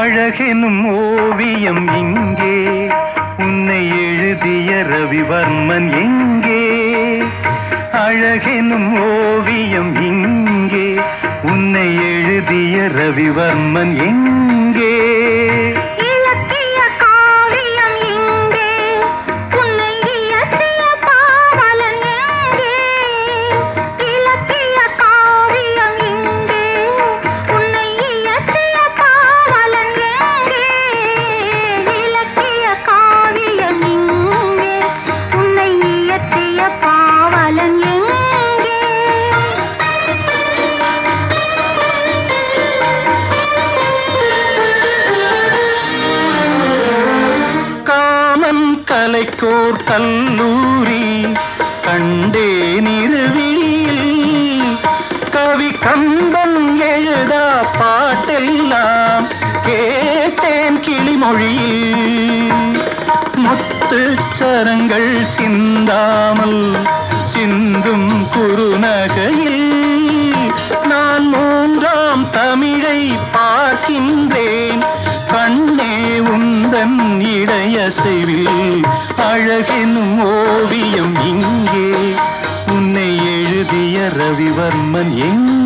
அழகெனும் ஓவியம் இங்கே உன்னை எழுதிய ரவிவர்மன் எங்கே அழகெனும் ஓவியம் இங்கே உன்னை எழுதிய ரவிவர்மன் எங்கே இலக்கிய காவியம் எங்கே உன்னை இயற்றிய பாவலன் எங்கே இலக்கிய காவியம் எங்கே உன்னை இயற்றிய பாவலன் எங்கே இலக்கிய காவியம் எங்கே உன்னை இயற்றிய பாவலன் எங்கே காமன் கலைக்கோர் கல்லூரி கண்டே நிறுவியில் கவி கம்பன் எழுதா பாட்டெல்லாம் கேட்டேன் கிளிமொழியில் முத்துச் சரங்கள் சிந்தாமல் சிந்தும் குறுநகையில் நான் மூன்றாம் தமிழை பார்க்கின்றேன் கண்ணே உந்தன் இடையசைவில் அழகெனும் ஓவியம் இங்கே உன்னை எழுதிய ரவிவர்மன் எங்கே